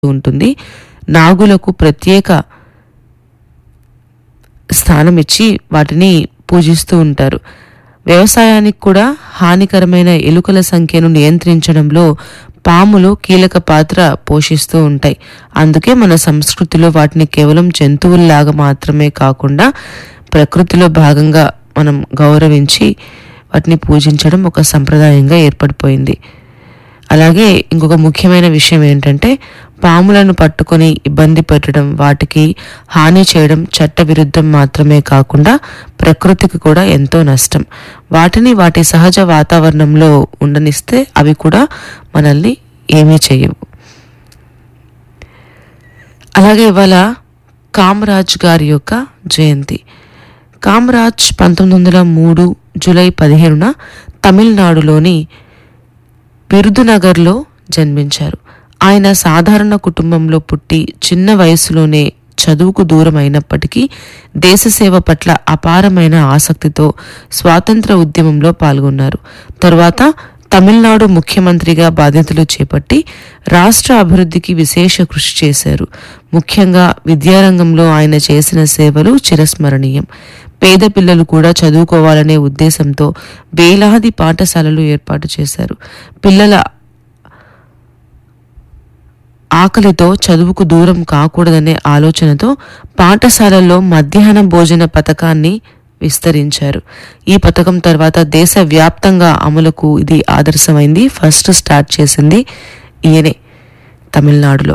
ఉంటుంది నాగులకు ప్రత్యేక స్థానం ఇచ్చి వాటిని పూజిస్తూ ఉంటారు వ్యవసాయానికి కూడా హానికరమైన ఎలుకల సంఖ్యను నియంత్రించడంలో పాములు కీలక పాత్ర పోషిస్తూ ఉంటాయి అందుకే మన సంస్కృతిలో వాటిని కేవలం జంతువుల్లాగా మాత్రమే కాకుండా ప్రకృతిలో భాగంగా మనం గౌరవించి వాటిని పూజించడం ఒక సంప్రదాయంగా ఏర్పడిపోయింది అలాగే ఇంకొక ముఖ్యమైన విషయం ఏంటంటే పాములను పట్టుకొని ఇబ్బంది పెట్టడం వాటికి హాని చేయడం చట్టవిరుద్ధం మాత్రమే కాకుండా ప్రకృతికి కూడా ఎంతో నష్టం వాటిని వాటి సహజ వాతావరణంలో ఉండనిస్తే అవి కూడా మనల్ని ఏమీ చేయవు అలాగే ఇవాళ కామరాజ్ గారి యొక్క జయంతి కామరాజ్ పంతొమ్మిది వందల మూడు జూలై పదిహేనున తమిళనాడులోని బిరుదునగర్లో జన్మించారు ఆయన సాధారణ కుటుంబంలో పుట్టి చిన్న వయసులోనే చదువుకు దూరం అయినప్పటికీ దేశసేవ పట్ల అపారమైన ఆసక్తితో స్వాతంత్ర ఉద్యమంలో పాల్గొన్నారు తరువాత తమిళనాడు ముఖ్యమంత్రిగా బాధ్యతలు చేపట్టి రాష్ట్ర అభివృద్ధికి విశేష కృషి చేశారు ముఖ్యంగా విద్యారంగంలో ఆయన చేసిన సేవలు చిరస్మరణీయం పేద పిల్లలు కూడా చదువుకోవాలనే ఉద్దేశంతో వేలాది పాఠశాలలు ఏర్పాటు చేశారు పిల్లల ఆకలితో చదువుకు దూరం కాకూడదనే ఆలోచనతో పాఠశాలల్లో మధ్యాహ్న భోజన పథకాన్ని విస్తరించారు ఈ పథకం తర్వాత దేశవ్యాప్తంగా అమలుకు ఇది ఆదర్శమైంది ఫస్ట్ స్టార్ట్ చేసింది ఈయనే తమిళనాడులో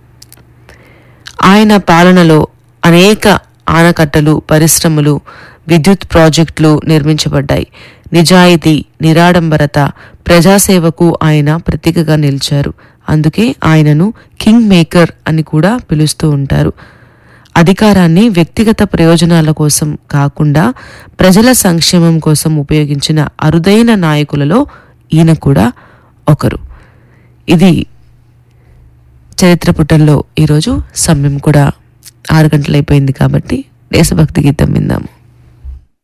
ఆయన పాలనలో అనేక ఆనకట్టలు పరిశ్రమలు విద్యుత్ ప్రాజెక్టులు నిర్మించబడ్డాయి నిజాయితీ నిరాడంబరత ప్రజాసేవకు ఆయన ప్రతీకగా నిలిచారు అందుకే ఆయనను కింగ్ మేకర్ అని కూడా పిలుస్తూ ఉంటారు అధికారాన్ని వ్యక్తిగత ప్రయోజనాల కోసం కాకుండా ప్రజల సంక్షేమం కోసం ఉపయోగించిన అరుదైన నాయకులలో ఈయన కూడా ఒకరు ఇది చరిత్ర పుటల్లో ఈరోజు సమయం కూడా ఆరు గంటలైపోయింది కాబట్టి దేశభక్తి గీతం విందాము